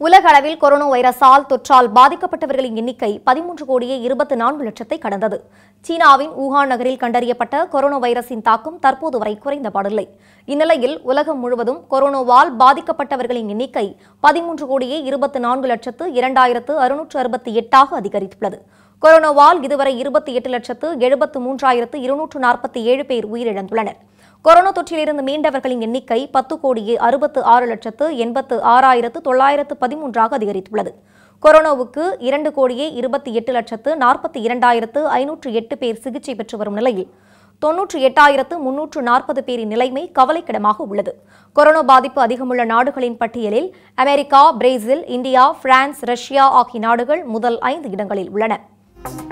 உலக அளவில் கொரோனா வைரஸால் தொற்றால் பாதிக்கப்பட்டவர்களின் எண்ணிக்கை பதிமூன்று கோடியே இருபத்தி நான்கு லட்சத்தை கடந்தது சீனாவின் ஊகான் நகரில் கண்டறியப்பட்ட கொரோனா வைரஸின் தாக்கம் தற்போது வரை குறைந்தபாடில்லை இந்நிலையில் உலகம் முழுவதும் கொரோனாவால் பாதிக்கப்பட்டவர்களின் எண்ணிக்கை பதிமூன்று கோடியே இருபத்தி நான்கு லட்சத்து இரண்டாயிரத்து அறுநூற்று அறுபத்தி எட்டாக அதிகரித்துள்ளது கொரோனாவால் இதுவரை இருபத்தி எட்டு லட்சத்து எழுபத்து மூன்றாயிரத்து இருநூற்று நாற்பத்தி ஏழு பேர் உயிரிழந்துள்ளனர் கொரோனா தொற்றிலிருந்து மீண்டவர்களின் எண்ணிக்கை பத்து கோடியே அறுபத்து ஆறு லட்சத்து எண்பத்து ஆறாயிரத்து தொள்ளாயிரத்து பதிமூன்றாக அதிகரித்துள்ளது கொரோனாவுக்கு இரண்டு கோடியே இருபத்தி எட்டு லட்சத்து நாற்பத்தி இரண்டாயிரத்து ஐநூற்று எட்டு பேர் சிகிச்சை பெற்று வரும் நிலையில் தொன்னூற்று எட்டாயிரத்து முன்னூற்று நாற்பது பேரின் நிலைமை கவலைக்கிடமாக உள்ளது கொரோனா பாதிப்பு அதிகமுள்ள நாடுகளின் பட்டியலில் America Brazil India France Russia ஆகிய நாடுகள் முதல் ஐந்து இடங்களில் உள்ளன